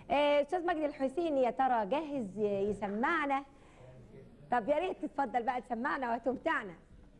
آه، استاذ مجدي الحسيني يا ترى جاهز ي- يسمعنا طب يا ريت تتفضل بقى تسمعنا وتمتعنا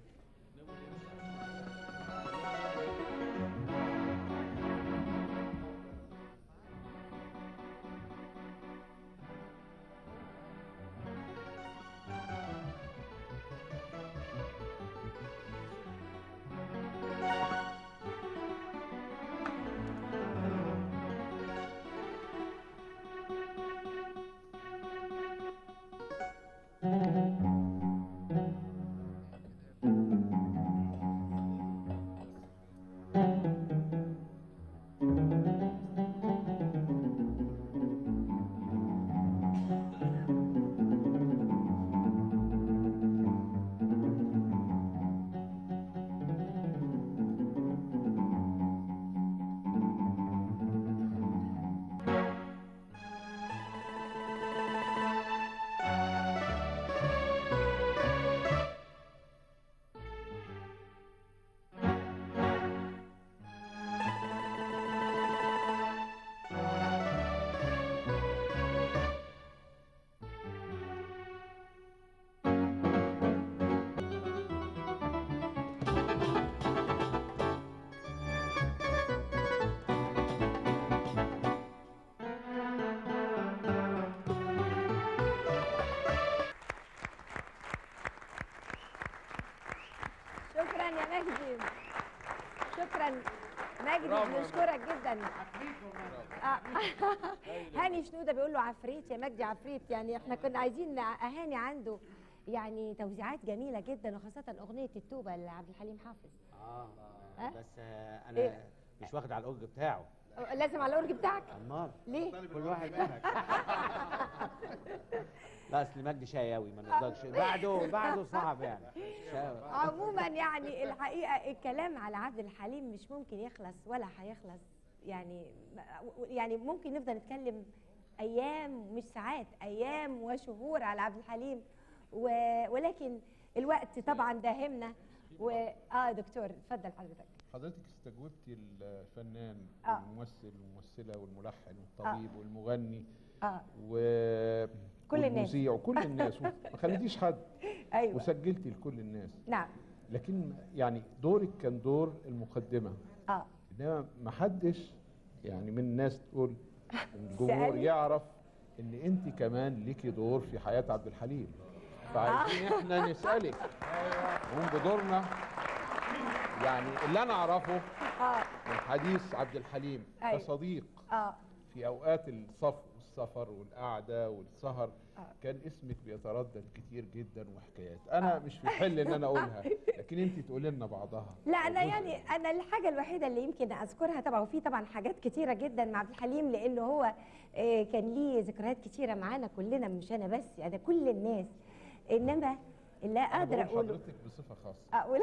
شكرا يا مجدي شكرا مجدي بنشكرك جدا آه. هاني شنوده بيقول له عفريت يا مجدي عفريت يعني احنا كنا عايزين هاني عنده يعني توزيعات جميله جدا وخاصه اغنيه التوبه لعبد الحليم حافظ اه أه؟ بس آه، إيه؟ انا مش واخد على الاورج بتاعه لازم على الاورج بتاعك امال ليه كل واحد لا اصل مجدي شقاوي ما نقدرش بعده بعده صعب يعني شقاوي. عموما يعني الحقيقه الكلام على عبد الحليم مش ممكن يخلص ولا هيخلص يعني يعني ممكن نفضل نتكلم ايام مش ساعات ايام وشهور على عبد الحليم و... ولكن الوقت طبعا داهمنا و اه دكتور اتفضل حضرتك حضرتك استجوبتي الفنان آه. والممثل والممثله والملحن والطبيب والمغني اه و كل الناس. والمذيع وكل الناس ما خليتيش حد ايوه وسجلتي لكل الناس نعم لكن يعني دورك كان دور المقدمه اه انما ما حدش يعني من الناس تقول الجمهور سألني. يعرف ان انت كمان ليكي دور في حياه عبد الحليم فعايزين احنا نسالك نقوم بدورنا يعني اللي انا اعرفه اه من حديث عبد الحليم أيوة. كصديق اه في اوقات الصف والسفر والقعده والسهر آه. كان اسمك بيتردد كتير جدا وحكايات انا مش في حل ان انا اقولها لكن انت تقولي لنا بعضها لا انا جزء يعني انا الحاجه الوحيده اللي يمكن اذكرها طبعا وفي طبعا حاجات كتيره جدا مع عبد الحليم لانه هو آه، كان ليه ذكريات كتيره معانا كلنا مش انا بس يعني كل الناس انما اللي أنا اقدر بقول اقوله حضرتك بصفه خاصه اقول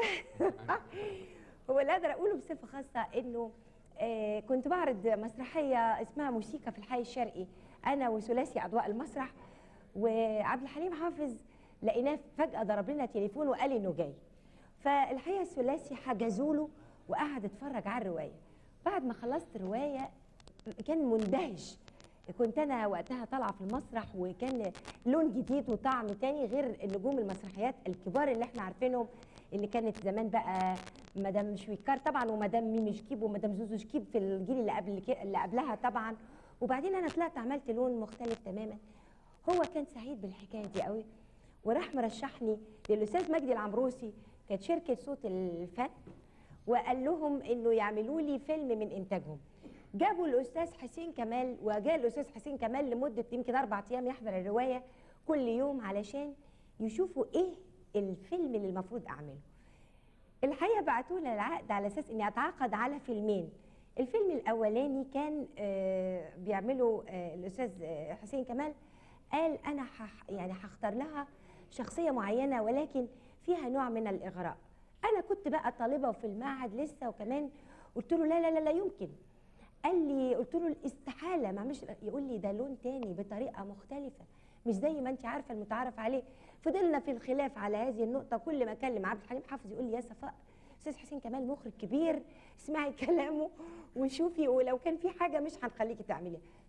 هو اللي اقدر اقوله بصفه خاصه انه آه، كنت بعرض مسرحيه اسمها موسيقى في الحي الشرقي انا وثلاثي اضواء المسرح وعبد الحليم حافظ لقيناه فجاه ضرب لنا تليفون وقال انه جاي فالحقيقه الثلاثي حجزوا له وقعد اتفرج على الروايه بعد ما خلصت الروايه كان مندهش كنت انا وقتها طالعه في المسرح وكان لون جديد وطعم تاني غير النجوم المسرحيات الكبار اللي احنا عارفينهم اللي كانت زمان بقى مدام شويكار طبعا ومدام ميمي شكيب ومدام زوزو شكيب في الجيل اللي قبل كي- اللي قبلها طبعا وبعدين انا طلعت عملت لون مختلف تماما هو كان سعيد بالحكايه دي قوي وراح مرشحني للاستاذ مجدي العمروسي كانت شركه صوت الفن وقال لهم انه يعملوا لي فيلم من انتاجهم جابوا الاستاذ حسين كمال وجاء الاستاذ حسين كمال لمده يمكن اربع ايام يحضر الروايه كل يوم علشان يشوفوا ايه الفيلم اللي المفروض اعمله الحقيقه بعتوا لي العقد على اساس اني اتعاقد على فيلمين الفيلم الاولاني كان آه، بيعمله آه، الاستاذ آه، حسين كمال قال انا هح يعني هختار لها شخصيه معينه ولكن فيها نوع من الاغراء انا كنت بقى طالبه وفي المعهد لسه وكمان قلت له لا لا لا لا يمكن قال لي قلت له استحاله ما مش يقول لي ده لون تاني بطريقه مختلفه مش زي ما انت عارفه المتعارف عليه فضلنا في الخلاف على هذه النقطه كل ما اكلم عبد الحليم حافظ يقول لي يا صفاء استاذ حسين كمال مخرج كبير اسمعي كلامه وشوفي ولو كان في حاجه مش هنخليكي تعمليها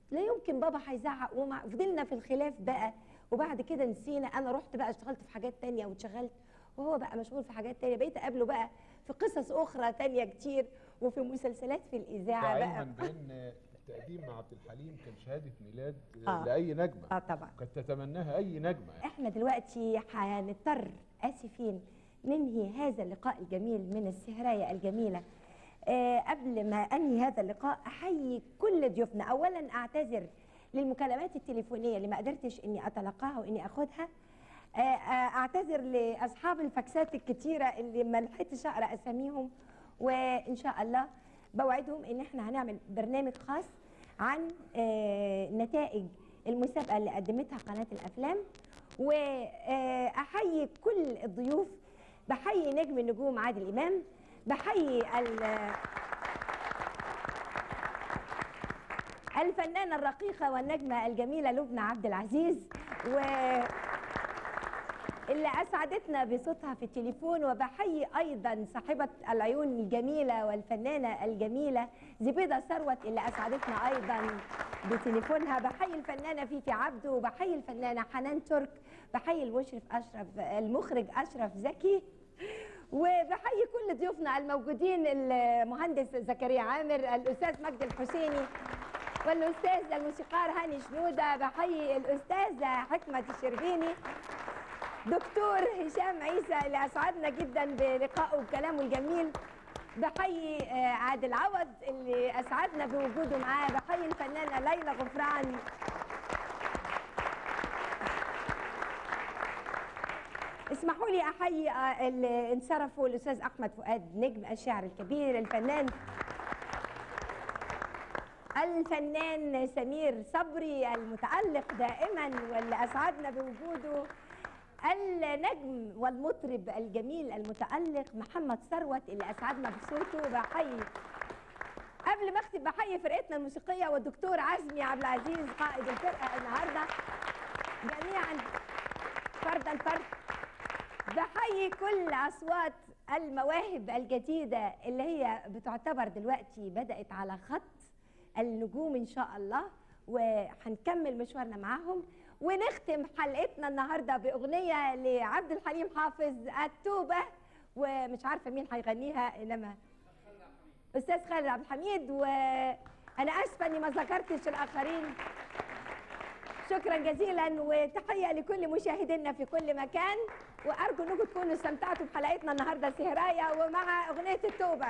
لا يمكن بابا هيزعق ومع فضلنا في الخلاف بقى وبعد كده نسينا انا رحت بقى اشتغلت في حاجات تانية واتشغلت وهو بقى مشغول في حاجات تانية بقيت اقابله بقى في قصص اخرى تانية كتير وفي مسلسلات في الاذاعه علما بقى بان التقديم مع عبد الحليم كان شهاده ميلاد آه. لاي نجمه اه طبعا كانت تتمناها اي نجمه يعني. احنا دلوقتي هنضطر اسفين ننهي هذا اللقاء الجميل من السهرايه الجميله آه قبل ما انهي هذا اللقاء احيي كل ضيوفنا اولا اعتذر للمكالمات التليفونيه اللي ما قدرتش اني اتلقاها واني اخدها آه، آه، اعتذر لاصحاب الفاكسات الكتيره اللي ما لحقتش اقرا اساميهم وان شاء الله بوعدهم ان احنا هنعمل برنامج خاص عن آه، نتائج المسابقه اللي قدمتها قناه الافلام واحيي كل الضيوف بحيي نجم النجوم عادل امام بحيي ال- الفنانه الرقيقه والنجمه الجميله لبنى عبد العزيز و اللي اسعدتنا بصوتها في التليفون وبحيي ايضا صاحبه العيون الجميله والفنانه الجميله زبيده ثروت اللي اسعدتنا ايضا بتليفونها بحيي الفنانه فيفي عبده وبحيي الفنانه حنان ترك بحيي المشرف اشرف المخرج اشرف زكي وبحيي كل ضيوفنا الموجودين المهندس زكريا عامر الاستاذ مجدي الحسيني والاستاذ الموسيقار هاني شنوده بحيي الاستاذه حكمه الشربيني دكتور هشام عيسى اللي اسعدنا جدا بلقائه وكلامه الجميل بحيي آه، عادل عوض اللي اسعدنا بوجوده معاه بحيي الفنانه ليلى غفران اسمحوا لي احيي آه، اللي انصرفوا الاستاذ احمد فؤاد نجم الشاعر الكبير الفنان الفنان سمير صبري المتألق دائما واللي أسعدنا بوجوده النجم والمطرب الجميل المتألق محمد ثروت اللي أسعدنا بصوته بحيي قبل ما اختم بحيي فرقتنا الموسيقية والدكتور عزمي عبد العزيز قائد الفرقة النهارده جميعا فردا فرد بحيي كل أصوات المواهب الجديدة اللي هي بتعتبر دلوقتي بدأت على خط النجوم إن شاء الله وهنكمل مشوارنا معاهم ونختم حلقتنا النهارده بأغنية لعبد الحليم حافظ التوبة ومش عارفة مين هيغنيها إنما أستاذ خالد عبد الحميد وأنا آسفة إني ما ذكرتش الآخرين شكرا جزيلا وتحيه لكل مشاهدينا في كل مكان وارجو انكم تكونوا استمتعتوا بحلقتنا النهارده سهرايه ومع اغنيه التوبه